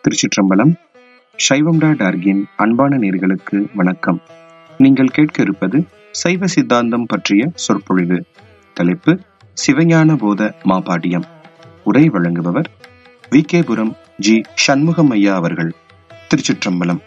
திருச்சிற்றம்பலம் சைவம்டா டார்கின் அன்பான நேர்களுக்கு வணக்கம் நீங்கள் கேட்க இருப்பது சைவ சித்தாந்தம் பற்றிய சொற்பொழிவு தலைப்பு சிவஞான போத மாபாடியம் உரை வழங்குபவர் வி கேபுரம் ஜி சண்முகம் ஐயா அவர்கள் திருச்சிற்றம்பலம்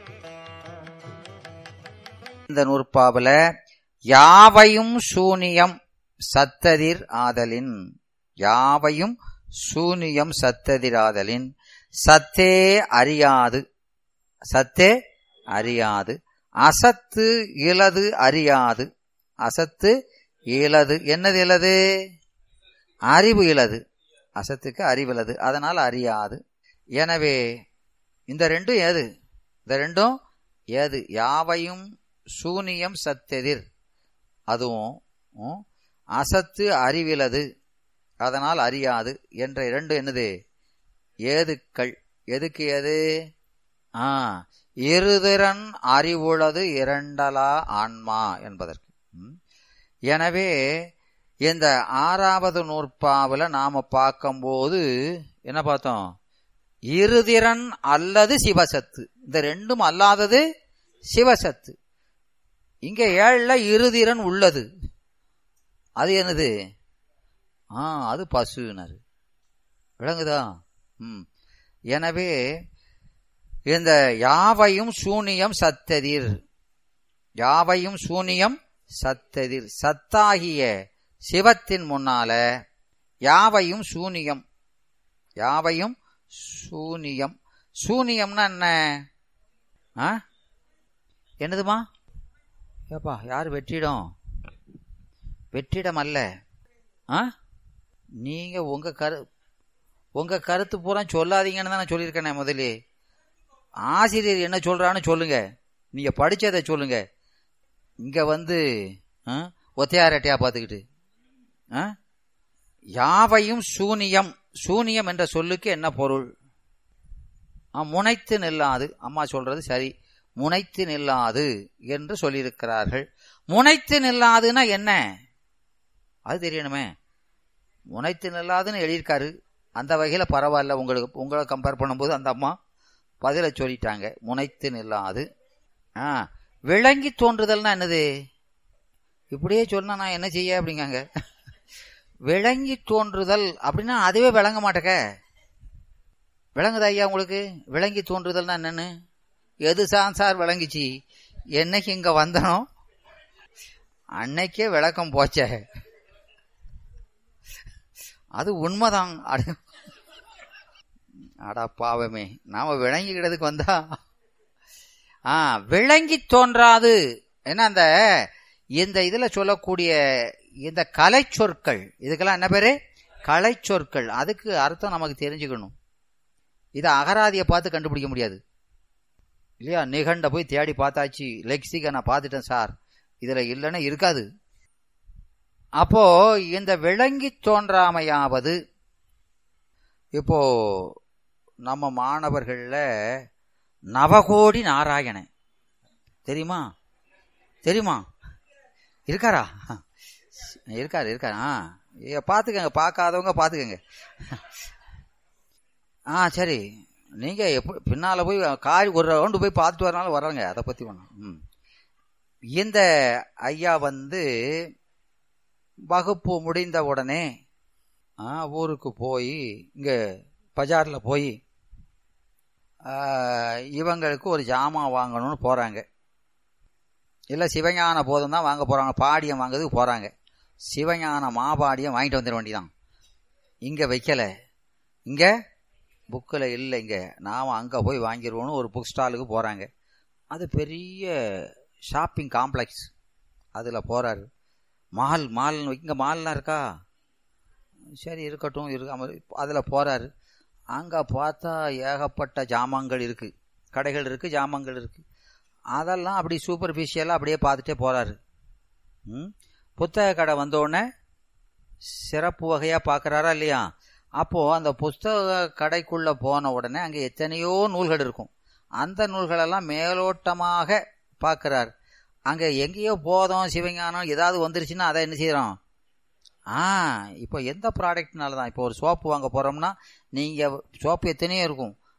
இந்த நூற்பாவுல யாவையும் சூனியம் சத்ததிர் ஆதலின் யாவையும் சூனியம் சத்ததிர் ஆதலின் சத்தே அறியாது சத்தே அறியாது அசத்து இலது அறியாது அசத்து இலது என்னது இலது அறிவு இலது அசத்துக்கு அறிவிலது அதனால் அறியாது எனவே இந்த ரெண்டும் ஏது இந்த ரெண்டும் ஏது யாவையும் சூனியம் சத்தெதிர் அதுவும் ம், அசத்து அறிவிலது அதனால் அறியாது என்ற இரண்டு என்னது ஏதுக்கள் எதுக்கு ஏது ஆ இருதிறன் அறிவுளது இரண்டலா ஆன்மா என்பதற்கு ம். எனவே இந்த ஆறாவது நூற்பாவில் நாம பார்க்கும்போது என்ன பார்த்தோம் இருதிறன் அல்லது சிவசத்து இந்த ரெண்டும் அல்லாதது சிவசத்து இங்க ஏழுல இருதிறன் உள்ளது அது என்னது ஆ அது பசுனர் விளங்குதா ம் எனவே இந்த யாவையும் சூனியம் சத்ததிர் யாவையும் சூனியம் சத்ததிர் சத்தாகிய சிவத்தின் முன்னால யாவையும் சூனியம் யாவையும் சூனியம் சூனியம்னா என்ன ஆ என்னதுமா ஏப்பா யார் வெற்றிடம் வெற்றிடம் அல்ல ஆ நீங்க உங்க கரு உங்க கருத்து பூரா சொல்லாதீங்கன்னு தான் நான் சொல்லியிருக்கேனே முதலே ஆசிரியர் என்ன சொல்றான்னு சொல்லுங்க நீங்க படிச்சதை சொல்லுங்க இங்க வந்து ஆ, ஒத்தையாரட்டையா பார்த்துக்கிட்டு ஆ? யாவையும் சூனியம் சூனியம் என்ற சொல்லுக்கு என்ன பொருள் ஆ, முனைத்து நில்லாது அம்மா சொல்றது சரி முனைத்து நில்லாது என்று சொல்லியிருக்கிறார்கள் முனைத்து நில்லாதுன்னா என்ன அது தெரியணுமே முனைத்து நில்லாதுன்னு எழுதியிருக்காரு அந்த வகையில பரவாயில்ல உங்களுக்கு உங்களை கம்பேர் பண்ணும்போது அந்த அம்மா பதிலை சொல்லிட்டாங்க முனைத்து நில்லாது ஆ விளங்கி தோன்றுதல்னா என்னது இப்படியே சொன்னா நான் என்ன செய்ய அப்படிங்காங்க விளங்கி தோன்றுதல் அப்படின்னா அதுவே விளங்க மாட்டேக்க விளங்குதா ஐயா உங்களுக்கு விளங்கி தோன்றுதல்னா என்னன்னு எது சார் சார் விளங்கிச்சு என்னைக்கு இங்க வந்தனோ அன்னைக்கே விளக்கம் போச்சே அது உண்மைதான் அட- அடா பாவமே நாம விளங்கிக்கிட்டதுக்கு வந்தா ஆ விளங்கி தோன்றாது என்ன அந்த இந்த இதுல சொல்லக்கூடிய இந்த கலை சொற்கள் இதுக்கெல்லாம் என்ன பேரு கலை சொற்கள் அதுக்கு அர்த்தம் நமக்கு தெரிஞ்சுக்கணும் இதை அகராதியை பார்த்து கண்டுபிடிக்க முடியாது இல்லையா நிகண்ட போய் தேடி பார்த்தாச்சு லெக்சிக நான் பார்த்துட்டேன் சார் இதுல இல்லைன்னா இருக்காது அப்போ இந்த விளங்கி தோன்றாமையாவது இப்போ நம்ம மாணவர்கள்ல நவகோடி நாராயணன் தெரியுமா தெரியுமா இருக்காரா இருக்காரு இருக்காரு ஆ ஏ, பாத்துக்கங்க பார்க்காதவங்க பாத்துக்கங்க ஆ சரி நீங்க எப்படி பின்னால போய் கார் ஒரு ரவுண்டு போய் பார்த்துட்டு வரனாலும் வர்றாங்க அதை பத்தி ஒன்றும் ம் இந்த ஐயா வந்து வகுப்பு முடிந்த உடனே ஆ, ஊருக்கு போய் இங்க பஜார்ல போய் ஆ, இவங்களுக்கு ஒரு ஜாமான் வாங்கணும்னு போறாங்க இல்ல சிவஞான போதம் தான் வாங்க போறாங்க பாடியம் வாங்குறதுக்கு போறாங்க சிவஞான மாபாடியம் வாங்கிட்டு வந்துட வேண்டியதான் இங்க வைக்கல இங்க புக்கில் இல்லை இங்க நாம அங்க போய் வாங்கிடுவோம்னு ஒரு புக் ஸ்டாலுக்கு போறாங்க அது பெரிய ஷாப்பிங் காம்ப்ளெக்ஸ் அதுல போறாரு மால் மால் இங்க மால்லாம் இருக்கா சரி இருக்கட்டும் இருக்காம அதுல போறாரு அங்க பார்த்தா ஏகப்பட்ட ஜாமான்கள் இருக்கு கடைகள் இருக்கு ஜாமான்கள் இருக்கு அதெல்லாம் அப்படி சூப்பர்ஃபிஷியலாக அப்படியே பார்த்துட்டே போறாரு ம் புத்தக கடை வந்த உடனே சிறப்பு வகையாக பார்க்குறாரா இல்லையா அப்போ அந்த புஸ்தக கடைக்குள்ள போன உடனே அங்கே எத்தனையோ நூல்கள் இருக்கும் அந்த நூல்களெல்லாம் மேலோட்டமாக பார்க்குறார் அங்கே எங்கேயோ போதும் சிவஞானம் ஏதாவது வந்துருச்சுன்னா அதை என்ன செய்கிறோம் ஆ இப்போ எந்த ப்ராடக்ட்னால தான் இப்போ ஒரு சோப்பு வாங்க போகிறோம்னா நீங்கள் சோப்பு எத்தனையோ இருக்கும்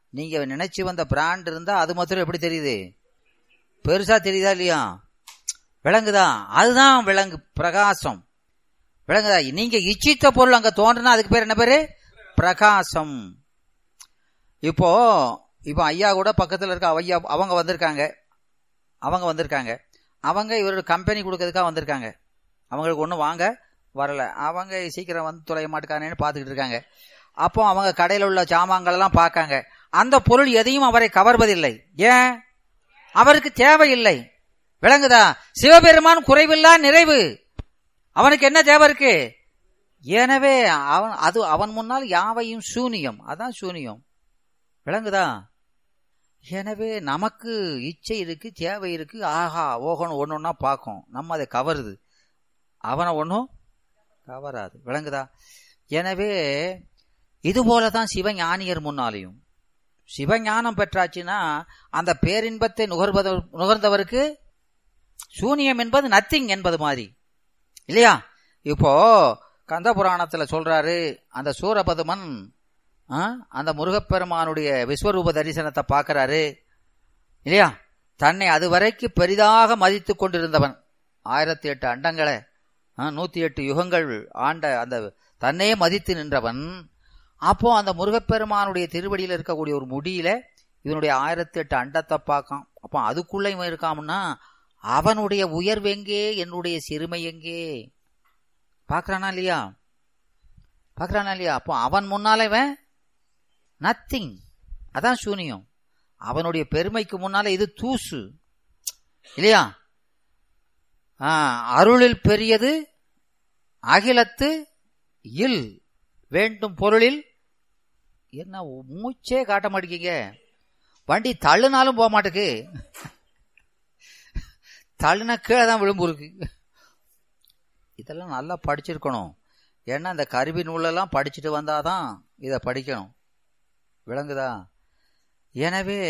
நீங்க நினைச்சு வந்த பிராண்ட் இருந்தா அது மாத்திரம் எப்படி தெரியுது பெருசா தெரியுதா இல்லையா விளங்குதா அதுதான் விளங்கு பிரகாசம் விளங்குதா நீங்க இச்சித்த பொருள் அங்க தோன்றுனா அதுக்கு பேர் என்ன பேரு பிரகாசம் இப்போ இப்போ ஐயா கூட பக்கத்துல இருக்க ஐயா அவங்க வந்திருக்காங்க அவங்க வந்திருக்காங்க அவங்க இவரோட கம்பெனி கொடுக்கறதுக்காக வந்திருக்காங்க அவங்களுக்கு ஒன்றும் வாங்க வரல அவங்க சீக்கிரம் வந்து தொலைய மாட்டுக்கானேன்னு பார்த்துக்கிட்டு இருக்காங்க அப்போ அவங்க கடையில் உள்ள சாமான்கள் எல்லாம் பார்க்காங்க அந்த பொருள் எதையும் அவரை கவர்வதில்லை ஏன் அவருக்கு தேவையில்லை விளங்குதா சிவபெருமான் குறைவில்லா நிறைவு அவனுக்கு என்ன தேவை இருக்கு எனவே அவன் அது அவன் முன்னால் யாவையும் சூனியம் அதான் சூனியம் விளங்குதா எனவே நமக்கு இச்சை இருக்கு தேவை இருக்கு ஆஹா ஓகணும் ஒன்று ஒன்றா பார்க்கும் நம்ம அதை கவருது அவனை ஒன்றும் கவராது விளங்குதா எனவே இது போலதான் சிவஞானியர் முன்னாலேயும் சிவஞானம் பெற்றாச்சுன்னா அந்த பேரின்பத்தை நுகர்வத நுகர்ந்தவருக்கு சூனியம் என்பது நத்திங் என்பது மாதிரி இல்லையா இப்போ கந்த புராணத்துல சொல்றாரு அந்த சூரபதுமன் அந்த முருகப்பெருமானுடைய விஸ்வரூப தரிசனத்தை பார்க்கறாரு இல்லையா தன்னை அதுவரைக்கு பெரிதாக மதித்து கொண்டிருந்தவன் ஆயிரத்தி எட்டு அண்டங்களை நூத்தி எட்டு யுகங்கள் ஆண்ட அந்த தன்னையே மதித்து நின்றவன் அப்போ அந்த முருகப்பெருமானுடைய திருவடியில் இருக்கக்கூடிய ஒரு முடியில இவனுடைய ஆயிரத்தி எட்டு அண்டத்தை பார்க்கான் அப்போ அதுக்குள்ள இவன் இருக்காம்னா அவனுடைய உயர்வு எங்கே என்னுடைய சிறுமை எங்கே பாக்குறானா இல்லையா பாக்குறானா இல்லையா அப்போ அவன் முன்னால இவன் நத்திங் அதான் சூனியம் அவனுடைய பெருமைக்கு முன்னால இது தூசு இல்லையா அருளில் பெரியது அகிலத்து இல் வேண்டும் பொருளில் என்ன மூச்சே காட்ட மாட்டேங்க வண்டி தள்ளுனாலும் போக மாட்டேக்கு தள்ளுனா கீழே தான் விளிம்பு இருக்கு இதெல்லாம் நல்லா படிச்சிருக்கணும் ஏன்னா இந்த கருவி நூலெல்லாம் படிச்சுட்டு வந்தாதான் இதை படிக்கணும் விளங்குதா எனவே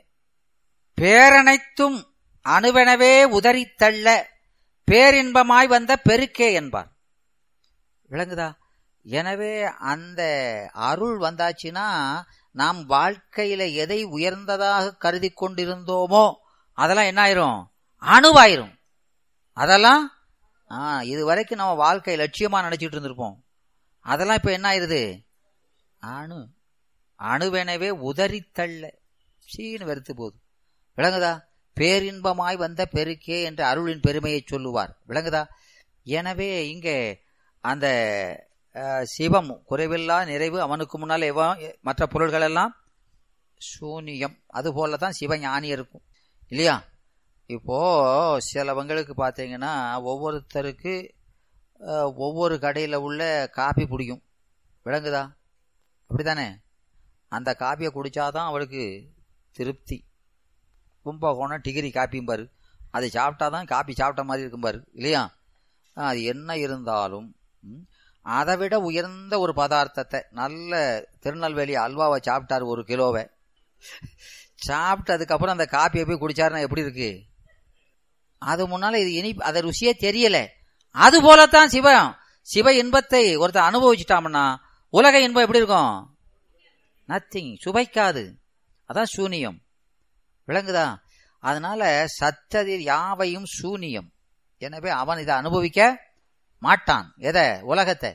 பேரனைத்தும் அணுவெனவே உதறித்தள்ள பேரின்பமாய் வந்த பெருக்கே என்பார் விளங்குதா எனவே அந்த அருள் வந்தாச்சுன்னா நாம் வாழ்க்கையில எதை உயர்ந்ததாக கருதி கொண்டிருந்தோமோ அதெல்லாம் என்ன ஆயிரும் அணுவாயிரும் அதெல்லாம் ஆ இது வரைக்கும் நம்ம வாழ்க்கை லட்சியமா நினைச்சிட்டு இருந்திருப்போம் அதெல்லாம் இப்ப என்ன ஆயிருது அணு அணுவெனவே உதறித்தள்ள சீனு வெறுத்து போகுது விளங்குதா பேரின்பமாய் வந்த பெருக்கே என்ற அருளின் பெருமையை சொல்லுவார் விளங்குதா எனவே இங்கே அந்த சிவம் குறைவில்லா நிறைவு அவனுக்கு முன்னால் எவ மற்ற பொருள்கள் எல்லாம் சூனியம் அது போலதான் சிவஞானி இருக்கும் இல்லையா இப்போ சிலவங்களுக்கு பார்த்தீங்கன்னா ஒவ்வொருத்தருக்கு ஒவ்வொரு கடையில் உள்ள காப்பி பிடிக்கும் விளங்குதா அப்படித்தானே அந்த காப்பியை குடிச்சாதான் அவளுக்கு திருப்தி கும்பகோணம் டிகிரி காப்பியும் அதை சாப்பிட்டாதான் காப்பி சாப்பிட்ட மாதிரி இருக்கும் பாரு இல்லையா அது என்ன இருந்தாலும் அதை விட உயர்ந்த ஒரு பதார்த்தத்தை நல்ல திருநெல்வேலி அல்வாவை சாப்பிட்டாரு ஒரு கிலோவை சாப்பிட்டு அதுக்கப்புறம் அந்த காப்பியை போய் குடிச்சாருன்னா எப்படி இருக்கு அது முன்னால இது இனி அதை ருசியே தெரியல அது போலத்தான் சிவம் சிவ இன்பத்தை ஒருத்தர் அனுபவிச்சுட்டாம்னா உலக இன்பம் எப்படி இருக்கும் நத்திங் சுவைக்காது அதான் சூனியம் விளங்குதா அதனால சத்ததில் யாவையும் சூனியம் எனவே அவன் இதை அனுபவிக்க மாட்டான் எதை உலகத்தை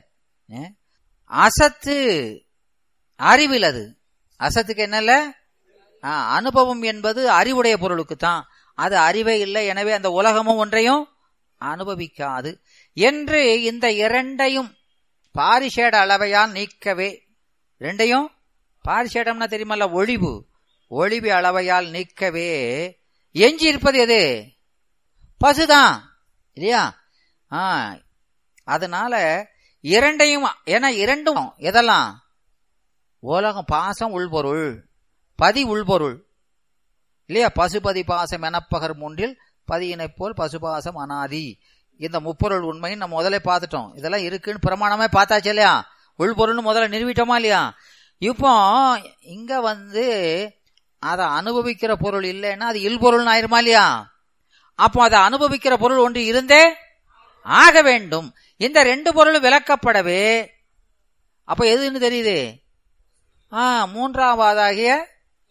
அசத்து அறிவில் அது அசத்துக்கு என்னல்ல அனுபவம் என்பது அறிவுடைய பொருளுக்கு தான் அது அறிவே இல்லை எனவே அந்த உலகமும் ஒன்றையும் அனுபவிக்காது என்று இந்த இரண்டையும் பாரிஷேட அளவையால் நீக்கவே ரெண்டையும் பாரிஷேடம்னா தெரியுமல்ல ஒழிவு ஒளிவு அளவையால் நீக்கவே எஞ்சி இருப்பது எது பசுதான் இல்லையா ஆ அதனால இரண்டையும் ஏன்னா இரண்டும் எதெல்லாம் உலகம் பாசம் உள்பொருள் பதி உள்பொருள் இல்லையா பசுபதி பாசம் எனப்பகர் மூன்றில் பதியினை போல் பசுபாசம் அனாதி இந்த முப்பொருள் உண்மையும் நம்ம முதல்ல பார்த்துட்டோம் இதெல்லாம் இருக்குன்னு பிரமாணமே பார்த்தாச்சு இல்லையா உள்பொருள்னு முதல்ல நிறுவிட்டோமா இல்லையா இப்போ இங்க வந்து அதை அனுபவிக்கிற பொருள் இல்லைன்னா அது இல்பொருள்னு ஆயிருமா இல்லையா அப்போ அதை அனுபவிக்கிற பொருள் ஒன்று இருந்தே ஆக வேண்டும் இந்த ரெண்டு பொருள் விளக்கப்படவே அப்ப எதுன்னு தெரியுது ஆ மூன்றாவதாகிய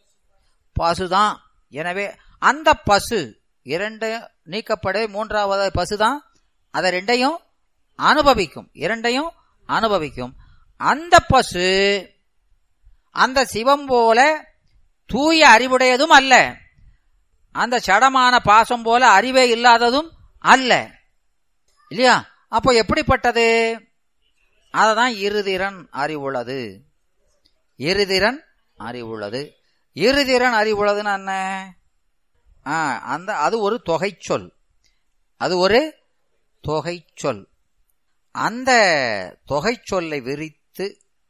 பசுதான் எனவே அந்த பசு இரண்டு நீக்கப்பட மூன்றாவது பசுதான் அதை ரெண்டையும் அனுபவிக்கும் இரண்டையும் அனுபவிக்கும் அந்த பசு அந்த சிவம் போல தூய அறிவுடையதும் அல்ல அந்த சடமான பாசம் போல அறிவே இல்லாததும் அல்ல இல்லையா அப்போ எப்படிப்பட்டது அததான் இருதிறன் அறிவுள்ளது இருதிறன் அறிவுள்ளது இருதிறன் அறிவுள்ளதுன்னா என்ன ஆ, அந்த அது ஒரு தொகை சொல் அது ஒரு தொகை சொல் அந்த தொகை சொல்லை விரித்து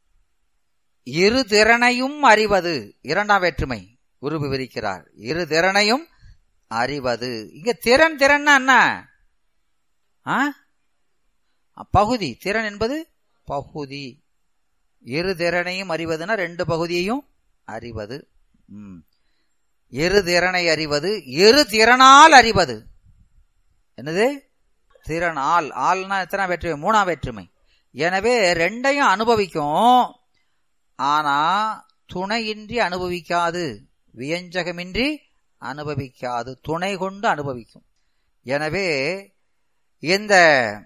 இரு திறனையும் அறிவது இரண்டாம் வேற்றுமை குரு விவரிக்கிறார் இரு திறனையும் அறிவது இங்க திறன் திறன்னா என்ன ஆ? பகுதி திறன் என்பது பகுதி இரு திறனையும் அறிவதுன்னா ரெண்டு பகுதியையும் அறிவது ம். இரு திறனை அறிவது இரு திறனால் அறிவது என்னது திறன் ஆள் ஆள்னா எத்தனை வேற்றுமை மூணாம் வேற்றுமை எனவே ரெண்டையும் அனுபவிக்கும் ஆனா துணையின்றி அனுபவிக்காது வியஞ்சகமின்றி அனுபவிக்காது துணை கொண்டு அனுபவிக்கும் எனவே இந்த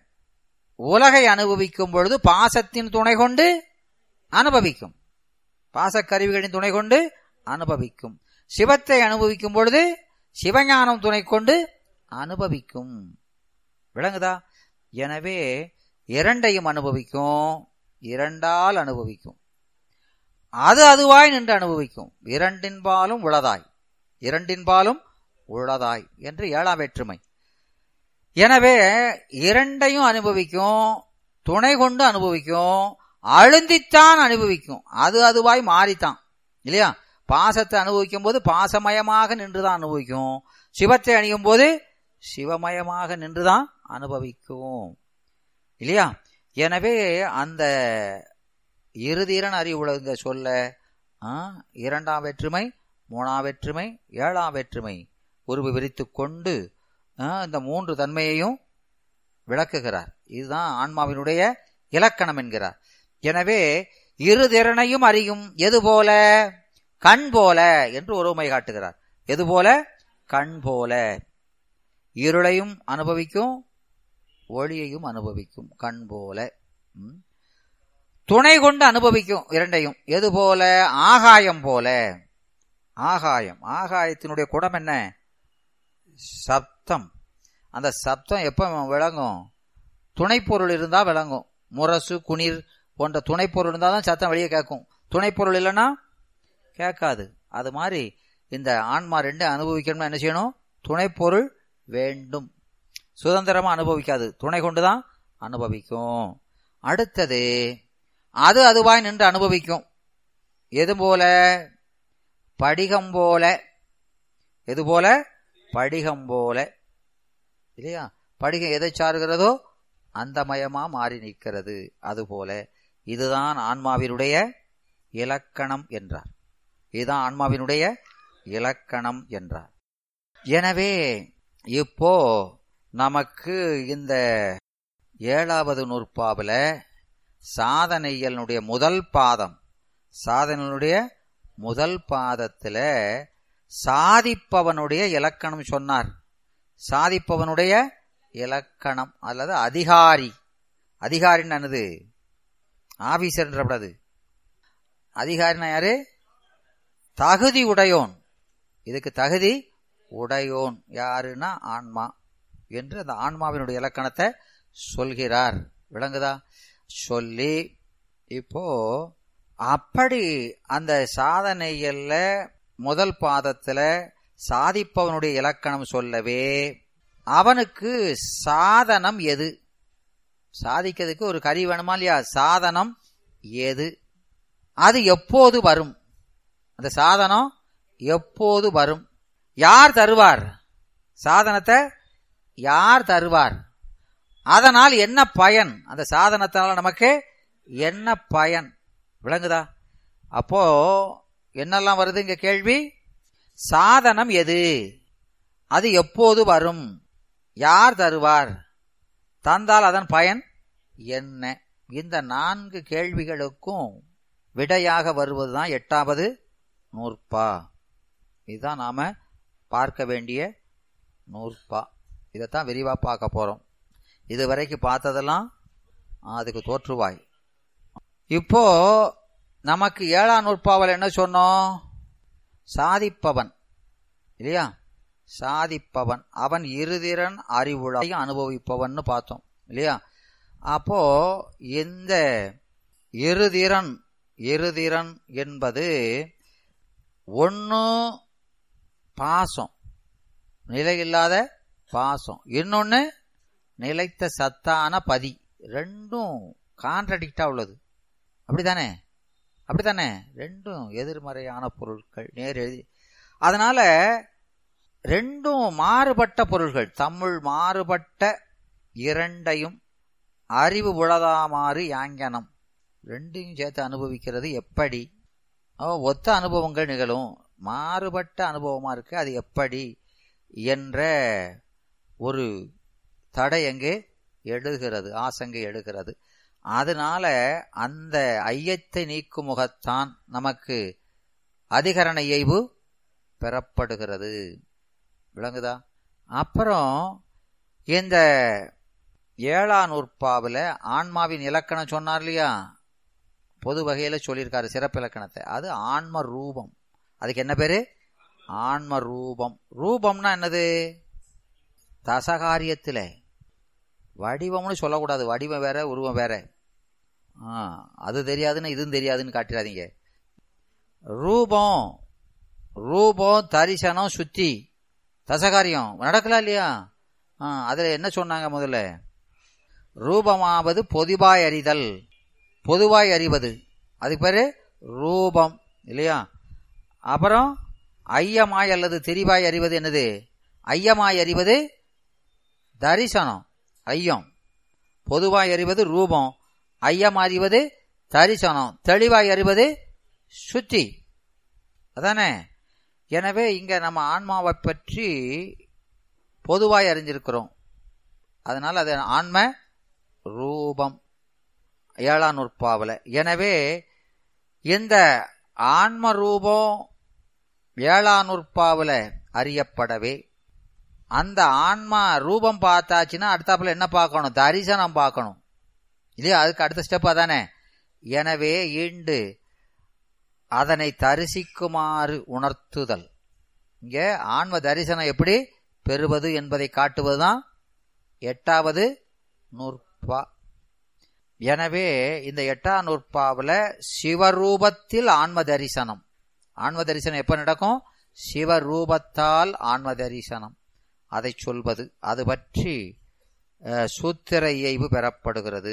உலகை அனுபவிக்கும் பொழுது பாசத்தின் துணை கொண்டு அனுபவிக்கும் பாசக்கருவிகளின் துணை கொண்டு அனுபவிக்கும் சிவத்தை அனுபவிக்கும் பொழுது சிவஞானம் துணை கொண்டு அனுபவிக்கும் விளங்குதா எனவே இரண்டையும் அனுபவிக்கும் இரண்டால் அனுபவிக்கும் அது அதுவாய் நின்று அனுபவிக்கும் இரண்டின்பாலும் உளதாய் இரண்டின்பாலும் உளதாய் என்று ஏழாம் வேற்றுமை எனவே இரண்டையும் அனுபவிக்கும் துணை கொண்டு அனுபவிக்கும் அழுந்தித்தான் அனுபவிக்கும் அது அதுவாய் மாறித்தான் இல்லையா பாசத்தை அனுபவிக்கும் போது பாசமயமாக நின்றுதான் அனுபவிக்கும் சிவத்தை அணியும் போது சிவமயமாக நின்றுதான் அனுபவிக்கும் இல்லையா எனவே அந்த இருதிறன் அறிவுலக சொல்ல ஆ, இரண்டாம் வேற்றுமை மூணாம் வேற்றுமை ஏழாம் வேற்றுமை உருவு விரித்துக் கொண்டு ஆ, இந்த மூன்று தன்மையையும் விளக்குகிறார் இதுதான் ஆன்மாவினுடைய இலக்கணம் என்கிறார் எனவே இரு திறனையும் அறியும் எது போல கண் போல என்று ஒருமை காட்டுகிறார் எது போல கண் போல இருளையும் அனுபவிக்கும் ஒளியையும் அனுபவிக்கும் கண் போல ம். துணை கொண்டு அனுபவிக்கும் இரண்டையும் எது போல ஆகாயம் போல ஆகாயம் ஆகாயத்தினுடைய குடம் என்ன சப்தம் அந்த சப்தம் எப்ப விளங்கும் துணைப்பொருள் இருந்தா விளங்கும் முரசு குளிர் போன்ற துணைப்பொருள் இருந்தால் தான் சத்தம் வெளியே கேட்கும் துணைப்பொருள் இல்லைன்னா கேட்காது அது மாதிரி இந்த ஆன்மா ரெண்டு அனுபவிக்கணும்னா என்ன செய்யணும் துணைப்பொருள் வேண்டும் சுதந்திரமா அனுபவிக்காது துணை கொண்டுதான் அனுபவிக்கும் அடுத்தது அது அதுவாய் நின்று அனுபவிக்கும் எது போல படிகம் போல எது போல படிகம் போல இல்லையா படிகம் எதை சாருகிறதோ அந்த மயமா மாறி நிற்கிறது அதுபோல இதுதான் ஆன்மாவினுடைய இலக்கணம் என்றார் இதுதான் ஆன்மாவினுடைய இலக்கணம் என்றார் எனவே இப்போ நமக்கு இந்த ஏழாவது நூற்பாவில் சாதனையனுடைய முதல் பாதம் சாதனையுடைய முதல் பாதத்துல சாதிப்பவனுடைய இலக்கணம் சொன்னார் சாதிப்பவனுடைய இலக்கணம் அல்லது அதிகாரி அதிகாரின்னு என்னது ஆபீசர்ன்றப்படாது அதிகாரினா யாரு தகுதி உடையோன் இதுக்கு தகுதி உடையோன் யாருன்னா ஆன்மா என்று அந்த ஆன்மாவினுடைய இலக்கணத்தை சொல்கிறார் விளங்குதா சொல்லி இப்போ அப்படி அந்த சாதனைகள்ல முதல் பாதத்துல சாதிப்பவனுடைய இலக்கணம் சொல்லவே அவனுக்கு சாதனம் எது சாதிக்கிறதுக்கு ஒரு கருவி வேணுமா இல்லையா சாதனம் எது அது எப்போது வரும் அந்த சாதனம் எப்போது வரும் யார் தருவார் சாதனத்தை யார் தருவார் அதனால் என்ன பயன் அந்த சாதனத்தினால நமக்கு என்ன பயன் விளங்குதா அப்போ என்னெல்லாம் வருது இங்க கேள்வி சாதனம் எது அது எப்போது வரும் யார் தருவார் தந்தால் அதன் பயன் என்ன இந்த நான்கு கேள்விகளுக்கும் விடையாக வருவதுதான் எட்டாவது நூற்பா இதுதான் நாம பார்க்க வேண்டிய நூற்பா இதைத்தான் விரிவா பார்க்க போறோம் இது வரைக்கும் பார்த்ததெல்லாம் அதுக்கு தோற்றுவாய் இப்போ நமக்கு ஏழாம் நூற்பாவல் என்ன சொன்னோம் சாதிப்பவன் இல்லையா சாதிப்பவன் அவன் இருதிறன் அறிவுளையும் அனுபவிப்பவன் பார்த்தோம் இல்லையா அப்போ இந்த இருதிறன் இருதிறன் என்பது ஒன்று பாசம் நிலையில்லாத பாசம் இன்னொன்று நிலைத்த சத்தான பதி ரெண்டும் கான்ட்ரடிக்டா உள்ளது அப்படித்தானே அப்படித்தானே ரெண்டும் எதிர்மறையான பொருட்கள் நேர் எழுதி அதனால ரெண்டும் மாறுபட்ட பொருள்கள் தமிழ் மாறுபட்ட இரண்டையும் அறிவு உளதாமாறு யாங்கனம் ரெண்டையும் சேர்த்து அனுபவிக்கிறது எப்படி ஒத்த அனுபவங்கள் நிகழும் மாறுபட்ட அனுபவமா இருக்கு அது எப்படி என்ற ஒரு தடை எங்கே எழுகிறது ஆசங்கை எழுகிறது அதனால அந்த ஐயத்தை நீக்கும் முகத்தான் நமக்கு அதிகரண இயைவு பெறப்படுகிறது விளங்குதா அப்புறம் இந்த ஏழாம் நூற்பாவில் ஆன்மாவின் இலக்கணம் சொன்னார் இல்லையா பொது வகையில சொல்லியிருக்காரு சிறப்பு இலக்கணத்தை அது ஆன்ம ரூபம் அதுக்கு என்ன பேரு ஆன்ம ரூபம் ரூபம்னா என்னது தசகாரியத்தில் வடிவம்னு சொல்லக்கூடாது வடிவம் வேற உருவம் வேற ஆ அது தெரியாதுன்னு இதுவும் தெரியாதுன்னு காட்டிடாதீங்க ரூபம் ரூபம் தரிசனம் சுத்தி தசகாரியம் நடக்கலாம் இல்லையா ஆ அதில் என்ன சொன்னாங்க முதல்ல ரூபமாவது பொதுவாய் அறிதல் பொதுவாய் அறிவது அதுக்கு பேரு ரூபம் இல்லையா அப்புறம் ஐயமாய் அல்லது தெரிவாய் அறிவது என்னது ஐயமாய் அறிவது தரிசனம் ஐயம் பொதுவாய் அறிவது ரூபம் ஐயம் அறிவது தரிசனம் தெளிவாய் அறிவது சுத்தி அதானே எனவே இங்க நம்ம ஆன்மாவை பற்றி பொதுவாய் அறிஞ்சிருக்கிறோம் அதனால அது ஆன்ம ரூபம் ஏழாம் நூற்பாவில் எனவே இந்த ஆன்ம ரூபம் ஏழாம் நூற்பாவில் அறியப்படவே அந்த ஆன்மா ரூபம் பார்த்தாச்சுன்னா அடுத்தாப்புல என்ன பார்க்கணும் தரிசனம் பார்க்கணும் இல்லையா அதுக்கு அடுத்த ஸ்டெப் அதானே எனவே ஈண்டு அதனை தரிசிக்குமாறு உணர்த்துதல் இங்க ஆன்ம தரிசனம் எப்படி பெறுவது என்பதை காட்டுவதுதான் எட்டாவது நூற்பா எனவே இந்த எட்டாம் நூற்பாவில் சிவரூபத்தில் ஆன்ம தரிசனம் ஆன்ம தரிசனம் எப்ப நடக்கும் சிவரூபத்தால் ஆன்ம தரிசனம் அதை சொல்வது அது பற்றி சூத்திர இயைவு பெறப்படுகிறது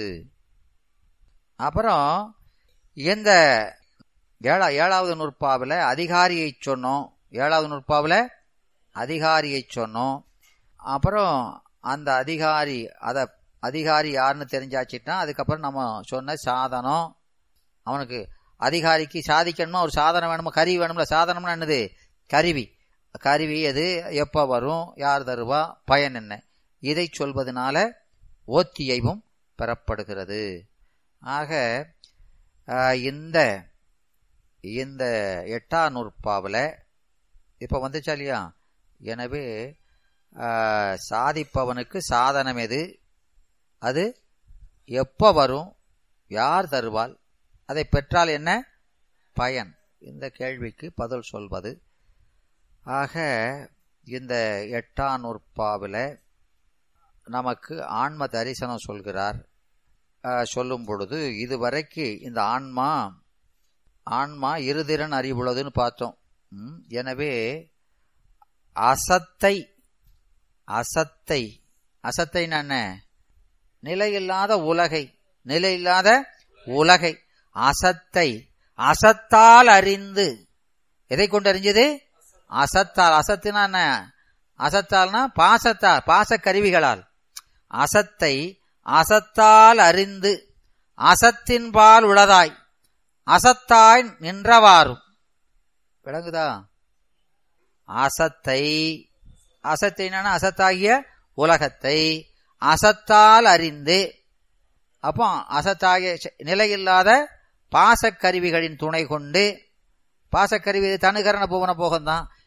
அப்புறம் இந்த ஏழா ஏழாவது நூற்பாவில் அதிகாரியை சொன்னோம் ஏழாவது நூற்பாவில் அதிகாரியை சொன்னோம் அப்புறம் அந்த அதிகாரி அதை அதிகாரி யாருன்னு தெரிஞ்சாச்சுன்னா அதுக்கப்புறம் நம்ம சொன்ன சாதனம் அவனுக்கு அதிகாரிக்கு சாதிக்கணுமா ஒரு சாதனம் வேணுமா கருவி வேணும்ல சாதனம்னா என்னது கருவி கருவி எது எப்போ வரும் யார் தருவா பயன் என்ன இதை சொல்வதனால ஓத்தியைவும் பெறப்படுகிறது ஆக இந்த இந்த எட்டாம் நூற்பாவில் இப்போ வந்துச்சா இல்லையா எனவே சாதிப்பவனுக்கு சாதனம் எது அது எப்போ வரும் யார் தருவாள் அதை பெற்றால் என்ன பயன் இந்த கேள்விக்கு பதில் சொல்வது ஆக இந்த எட்டாம் நூற்பாவில் நமக்கு ஆன்ம தரிசனம் சொல்கிறார் சொல்லும் பொழுது இதுவரைக்கு இந்த ஆன்மா ஆன்மா இருதிறன் அறிவுள்ளதுன்னு பார்த்தோம் எனவே அசத்தை அசத்தை அசத்தைன்னு என்ன நிலையில்லாத உலகை நிலையில்லாத உலகை அசத்தை அசத்தால் அறிந்து எதை கொண்டு அறிஞ்சது அசத்தால் அசத்துனா என்ன அசத்தால்னா பாசத்தால் பாச கருவிகளால் அசத்தை அசத்தால் அறிந்து அசத்தின்பால் உளதாய் அசத்தாய் நின்றவாறும் விளங்குதா அசத்தை அசத்தைனா அசத்தாகிய உலகத்தை அசத்தால் அறிந்து அப்போ அசத்தாகிய நிலையில்லாத பாசக்கருவிகளின் துணை கொண்டு பாசக்கருவி தனுகரண புவன போகம்தான்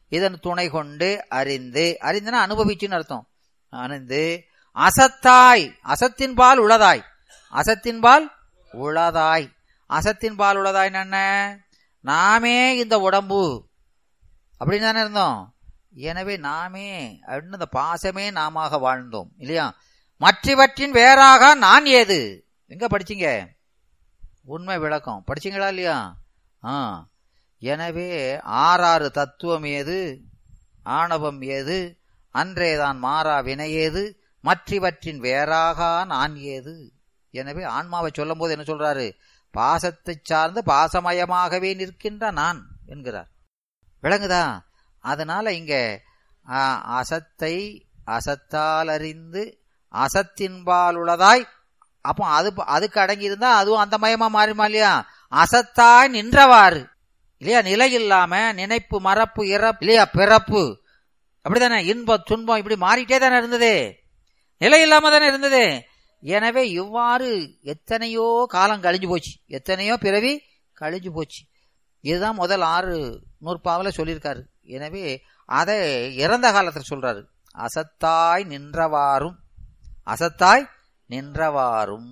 இதன் துணை கொண்டு அறிந்து அறிந்துனா அனுபவிச்சுன்னு அர்த்தம் அறிந்து அசத்தாய் அசத்தின்பால் உளதாய் அசத்தின்பால் உளதாய் அசத்தின்பால் உளதாய் என்ன நாமே இந்த உடம்பு அப்படின்னு தானே இருந்தோம் எனவே நாமே அப்படின்னு இந்த பாசமே நாம வாழ்ந்தோம் இல்லையா மற்றவற்றின் வேறாக நான் ஏது எங்க படிச்சீங்க உண்மை விளக்கம் படிச்சீங்களா இல்லையா ஆ எனவே ஆறாறு தத்துவம் ஏது ஆணவம் ஏது அன்றேதான் மாறா வினை ஏது மற்றவற்றின் வேறாக நான் ஏது எனவே ஆன்மாவை சொல்லும் போது என்ன சொல்றாரு பாசத்தை சார்ந்து பாசமயமாகவே நிற்கின்ற நான் என்கிறார் விளங்குதா அதனால இங்க ஆ, அசத்தை அசத்தால் அறிந்து அசத்தின்பால் உள்ளதாய் அப்போ அது அதுக்கு அடங்கி இருந்தா அதுவும் அந்த மயமா மாறிமா இல்லையா அசத்தாய் நின்றவாறு இல்லையா நிலை இல்லாம நினைப்பு மறப்பு இறப்பு இல்லையா பிறப்பு அப்படிதானே இன்பம் துன்பம் இப்படி மாறிட்டே தானே இருந்தது நிலை இல்லாம தானே இருந்தது எனவே இவ்வாறு எத்தனையோ காலம் கழிஞ்சு போச்சு எத்தனையோ பிறவி கழிஞ்சு போச்சு இதுதான் முதல் ஆறு நூற்பாவில் சொல்லியிருக்காரு எனவே அதை இறந்த காலத்தில் சொல்றாரு அசத்தாய் நின்றவாறும் அசத்தாய் நின்றவாறும்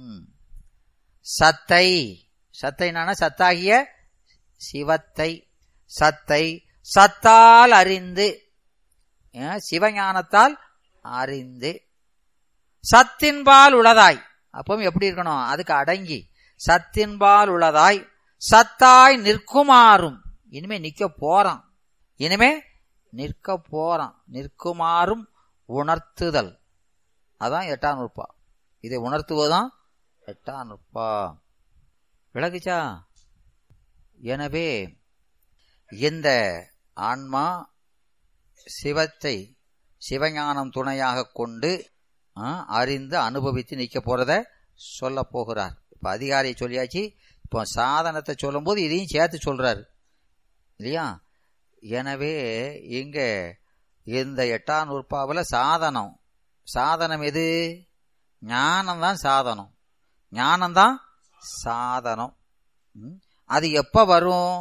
சத்தை சத்தைனான சத்தாகிய சிவத்தை சத்தை சத்தால் அறிந்து ஏன், சிவஞானத்தால் அறிந்து சத்தின்பால் உளதாய் அப்பவும் எப்படி இருக்கணும் அதுக்கு அடங்கி சத்தின்பால் உளதாய் சத்தாய் நிற்குமாறும் இனிமே நிக்க போறான் இனிமே நிற்க போறான் நிற்குமாறும் உணர்த்துதல் அதான் எட்டாம் நூற்பா இதை உணர்த்துவதுதான் எட்டாம் நூற்பா விளக்குச்சா எனவே இந்த ஆன்மா சிவத்தை சிவஞானம் துணையாக கொண்டு ஆ, அறிந்து அனுபவித்து நிற்க போறத சொல்ல போகிறார் இப்ப அதிகாரியை சொல்லியாச்சு இப்போ சாதனத்தை சொல்லும்போது இதையும் சேர்த்து சொல்றாரு இல்லையா எனவே இங்க இந்த எட்டாம் நூற்பாவில் சாதனம் சாதனம் எது ஞானம்தான் சாதனம் ஞானம்தான் சாதனம் ம். அது எப்ப வரும்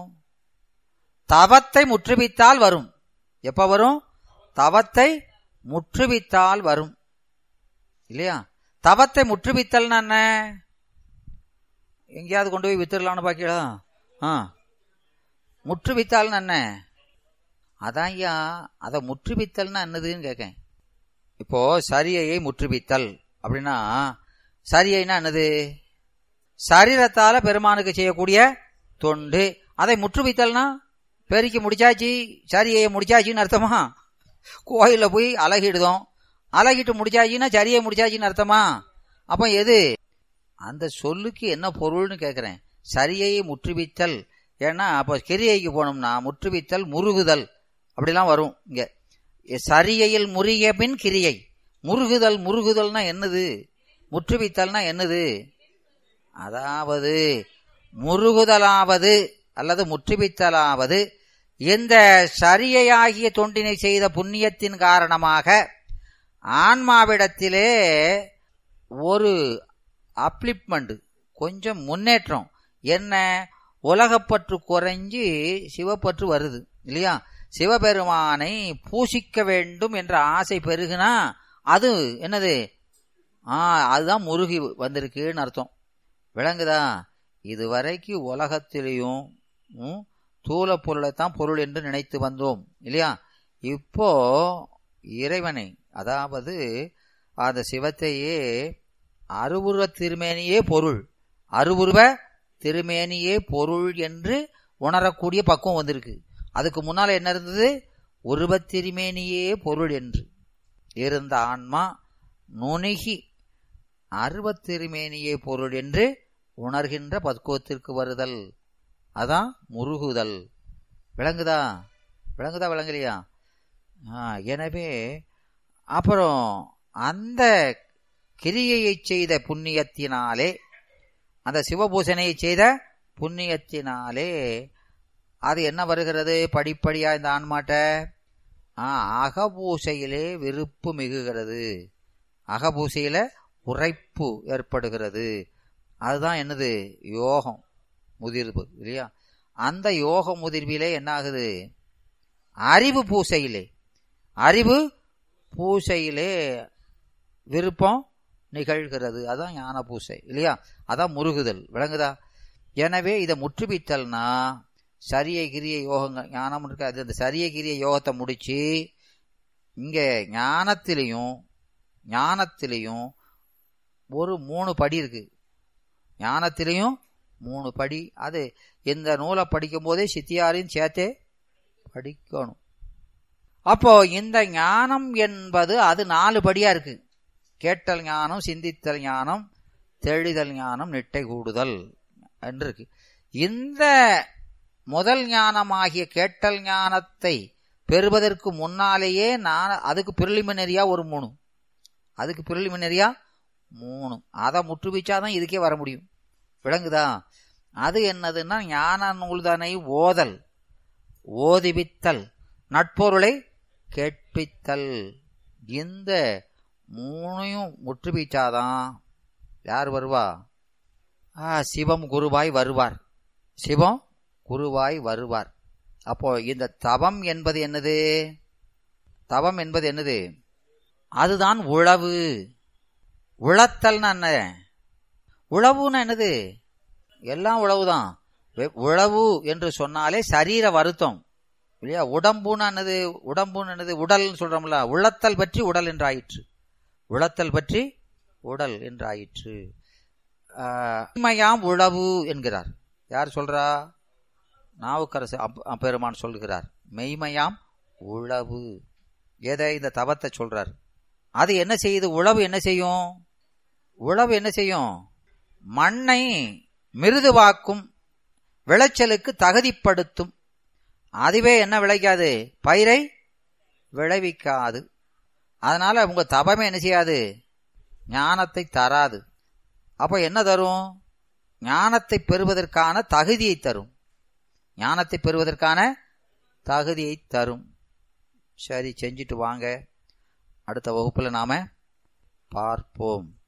தவத்தை முற்றுவித்தால் வரும் எப்ப வரும் தவத்தை முற்றுவித்தால் வரும் இல்லையா தவத்தை முற்றுவித்தல்னா என்ன எங்கேயாவது கொண்டு போய் வித்துடலாம்னு பாக்கீங்களா ஆ முற்றுவித்தால்னு என்ன அதான் ஐயா அதை முற்றுவித்தல்னா என்னதுன்னு கேட்கேன் இப்போ சரியையை முற்றுவித்தல் அப்படின்னா சரியைனா என்னது சரீரத்தால பெருமானுக்கு செய்யக்கூடிய தொண்டு அதை முற்றுவித்தல்னா பெருக்கி முடிச்சாச்சு சரியையை முடிச்சாச்சுன்னு அர்த்தமா கோயில்ல போய் அழகிடுதோம் அழகிட்டு முடிச்சாச்சுன்னா சரியை முடிச்சாச்சுன்னு அர்த்தமா அப்ப எது அந்த சொல்லுக்கு என்ன பொருள்னு கேட்கிறேன் சரியை முற்றுவித்தல் ஏன்னா அப்ப கிரியைக்கு போனோம்னா முற்றுவித்தல் முருகுதல் அப்படிலாம் வரும் இங்க சரியையில் முறிய பின் கிரியை முருகுதல் முருகுதல்னா என்னது முற்றுவித்தல்னா என்னது அதாவது முருகுதலாவது அல்லது முற்றுவித்தலாவது இந்த சரியையாகிய தொண்டினை செய்த புண்ணியத்தின் காரணமாக ஆன்மாவிடத்திலே ஒரு அப்ளிப்மெண்ட் கொஞ்சம் முன்னேற்றம் என்ன உலகப்பற்று குறைஞ்சி சிவப்பற்று வருது இல்லையா சிவபெருமானை பூசிக்க வேண்டும் என்ற ஆசை பெருகுனா அது என்னது ஆ அதுதான் முருகி வந்திருக்குன்னு அர்த்தம் விளங்குதா இதுவரைக்கும் உலகத்திலையும் ம், தூல பொருளைத்தான் பொருள் என்று நினைத்து வந்தோம் இல்லையா இப்போ இறைவனை அதாவது அந்த சிவத்தையே அருவுருவ திருமேனியே பொருள் அருவுருவ திருமேனியே பொருள் என்று உணரக்கூடிய பக்குவம் வந்திருக்கு அதுக்கு முன்னால என்ன இருந்தது உருவத் திருமேனியே பொருள் என்று இருந்த ஆன்மா நுணுகி அருவத் திருமேனியே பொருள் என்று உணர்கின்ற பக்குவத்திற்கு வருதல் அதான் முருகுதல் விளங்குதா விளங்குதா விளங்கலையா ஆ, எனவே அப்புறம் அந்த கிரியையை செய்த புண்ணியத்தினாலே அந்த சிவபூசனையை செய்த புண்ணியத்தினாலே அது என்ன வருகிறது படிப்படியா இந்த ஆன்மாட்ட ஆ, அகபூசையிலே விருப்பு மிகுகிறது அகபூசையில உரைப்பு ஏற்படுகிறது அதுதான் என்னது யோகம் முதிர்வு இல்லையா அந்த யோக முதிர்விலே என்ன ஆகுது அறிவு பூசையிலே அறிவு பூசையிலே விருப்பம் நிகழ்கிறது அதான் ஞான பூசை இல்லையா அதான் முருகுதல் விளங்குதா எனவே இதை முற்றுவித்தல்னா சரிய கிரிய யோகங்கள் ஞானம் இருக்கு அது அந்த சரிய கிரிய யோகத்தை முடிச்சு இங்க ஞானத்திலையும் ஞானத்திலையும் ஒரு மூணு படி இருக்கு ஞானத்திலையும் மூணு படி அது இந்த நூலை படிக்கும் போதே சித்தியாரையும் சேர்த்தே படிக்கணும் அப்போ இந்த ஞானம் என்பது அது நாலு படியா இருக்கு கேட்டல் ஞானம் சிந்தித்தல் ஞானம் தெளிதல் ஞானம் நிட்டை கூடுதல் என்று இருக்கு இந்த முதல் ஞானமாகிய கேட்டல் ஞானத்தை பெறுவதற்கு முன்னாலேயே நான் அதுக்கு பிரிலிமினரியா ஒரு மூணு அதுக்கு பிரிலிமினரியா மூணு அதை முற்றுவிச்சாதான் இதுக்கே வர முடியும் விளங்குதா அது என்னதுன்னா ஞான நூல்தனை ஓதல் ஓதிவித்தல் நட்பொருளை கேட்பித்தல் இந்த மூணையும் முற்றுவிச்சாதான் யார் வருவா ஆ, சிவம் குருவாய் வருவார் சிவம் குருவாய் வருவார் அப்போ இந்த தவம் என்பது என்னது தவம் என்பது என்னது அதுதான் உழவு உழத்தல்னா என்ன உழவுன்னா என்னது எல்லாம் உழவுதான் வெ- உழவு என்று சொன்னாலே சரீர வருத்தம் இல்லையா உடம்புன்னு என்னது உடம்புன்னு என்னது உடல்னு சொல்றோம்ல உளத்தல் பற்றி உடல் என்றாயிற்று உளத்தல் பற்றி உடல் என்றாயிற்று ஆஹ், உண்மையாம் உழவு என்கிறார் யார் சொல்றா நாவுக்கரசு அப்- அப்பெருமான் சொல்லுகிறார் மெய்மையாம் உழவு எதை இந்த தவத்தை சொல்றார் அது என்ன செய்யுது உழவு என்ன செய்யும் உழவு என்ன செய்யும் மண்ணை மிருதுவாக்கும் விளைச்சலுக்கு தகுதிப்படுத்தும் அதுவே என்ன விளைக்காது பயிரை விளைவிக்காது அதனால உங்க தவமே என்ன செய்யாது ஞானத்தை தராது அப்ப என்ன தரும் ஞானத்தை பெறுவதற்கான தகுதியை தரும் ஞானத்தை பெறுவதற்கான தகுதியை தரும் சரி செஞ்சுட்டு வாங்க அடுத்த வகுப்புல நாம பார்ப்போம்